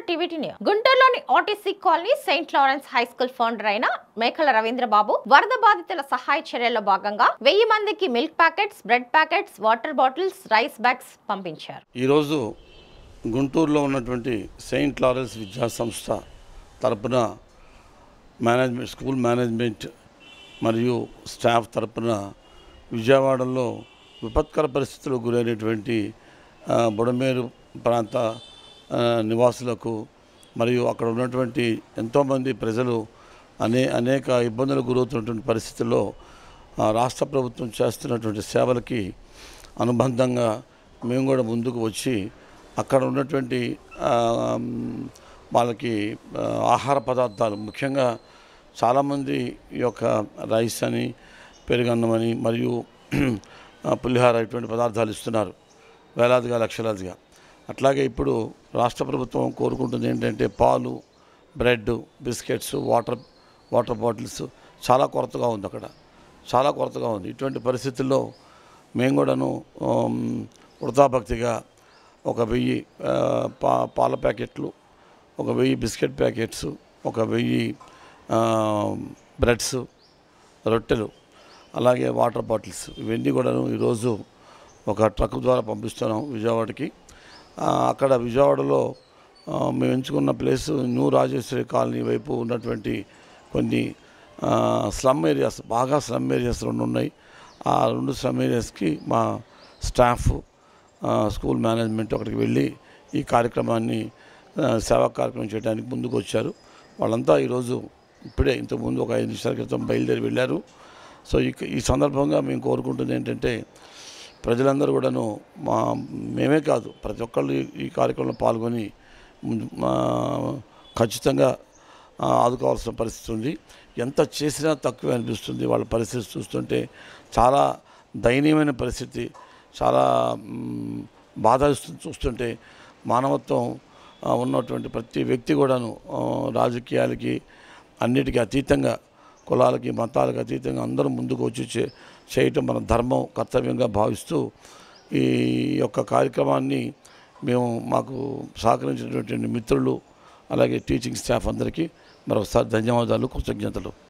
TVT news గుంటూరులోని RTC colony Saint Lawrence high school founder అయిన మేకల రవీంద్రబాబు వరద బాధితుల సహాయ చర్యల్లో భాగంగా వెయ్యి మందికి milk packets bread packets water bottles rice bags పంపించారు ఈరోజు గుంటూరులో ఉన్నటువంటి సెయింట్ లారెన్స్ విద్యా సంస్థ తరపున మేనేజ్మెంట్ స్కూల్ మేనేజ్మెంట్ మరియు స్టాఫ్ తరపున విజయవాడలో విపత్కర పరిస్థితులకు గురైనటువంటి ఆ, బుడమేరు ప్రాంత ఆ, నివాసులకు మరియు అక్కడ ఉన్నటువంటి ఎంతోమంది ప్రజలు అనే అనేక ఇబ్బందులకు గురవుతున్నటువంటి పరిస్థితుల్లో ఆ, రాష్ట్ర ప్రభుత్వం చేస్తున్నటువంటి సేవలకి అనుబంధంగా మేము కూడా ముందుకు వచ్చి అక్కడ ఉన్నటువంటి ఆ, వాళ్ళకి ఆ, ఆహార పదార్థాలు ముఖ్యంగా చాలామంది ఈ యొక్క రైస్ అని పెరుగన్నం అని మరియు ఆ, పులిహార ఇటువంటి పదార్థాలు ఇస్తున్నారు వేలాదిగా లక్షలాదిగా అట్లాగే ఇప్పుడు రాష్ట్ర ప్రభుత్వం కోరుకుంటుంది ఏంటంటే పాలు bread biscuits water water bottles చాలా కొరతగా ఉంది అక్కడ చాలా కొరతగా ఉంది ఇటువంటి పరిస్థితుల్లో మేము కూడాను ఆమ్, వృతాభక్తిగా ఒక వెయ్యి ఆ, పా పాల ప్యాకెట్లు ఒక వెయ్యి బిస్కెట్ ప్యాకెట్స్ ఒక వెయ్యి ఆ, బ్రెడ్స్ రొట్టెలు అలాగే వాటర్ బాటిల్స్ ఇవన్నీ కూడాను ఈరోజు ఒక ట్రక్ ద్వారా పంపిస్తున్నాం విజయవాడకి ఆ, అక్కడ విజయవాడలో ఆ, మేము ఎంచుకున్న ప్లేస్ న్యూ రాజేశ్వరి కాలనీ వైపు ఉన్నటువంటి కొన్ని ఆ, స్లమ్ ఏరియాస్ బాగా స్లమ్ ఏరియాస్ రెండు ఉన్నాయి ఆ రెండు స్లమ్ ఏరియాస్కి మా స్టాఫ్ ఆ, స్కూల్ మేనేజ్మెంట్ అక్కడికి వెళ్ళి ఈ కార్యక్రమాన్ని ఆ, సేవా కార్యక్రమం చేయడానికి ముందుకు వచ్చారు వాళ్ళంతా ఈరోజు ఇప్పుడే ఇంతకుముందు ఒక ఐదు నిమిషాల క్రితం బయలుదేరి వెళ్ళారు సో ఈ ఈ సందర్భంగా మేము కోరుకుంటుంది ఏంటంటే ప్రజలందరూ కూడాను మా మేమే కాదు ప్రతి ఒక్కళ్ళు ఈ- ఈ కార్యక్రమంలో పాల్గొని ముందు- మా ఖచ్చితంగా ఆ, ఆదుకోవాల్సిన పరిస్థితి ఉంది ఎంత చేసినా తక్కువే అనిపిస్తుంది వాళ్ళ పరిస్థితి చూస్తుంటే చాలా దయనీయమైన పరిస్థితి చాలా మ్, బాధ ఇస్తుంది చూస్తుంటే మానవత్వం ఆ, ఉన్నటువంటి ప్రతి వ్యక్తి కూడాను ఆ, రాజకీయాలకి అన్నిటికీ అతీతంగా కులాలకి మతాలకు అతీతంగా అందరూ ముందుకు వచ్చి చే- చేయటం మన ధర్మం కర్తవ్యంగా భావిస్తూ ఈ యొక్క కార్యక్రమాన్ని మేము మాకు సహకరించినటువంటి మిత్రులు అలాగే టీచింగ్ స్టాఫ్ అందరికీ మరొకసారి ధన్యవాదాలు కృతజ్ఞతలు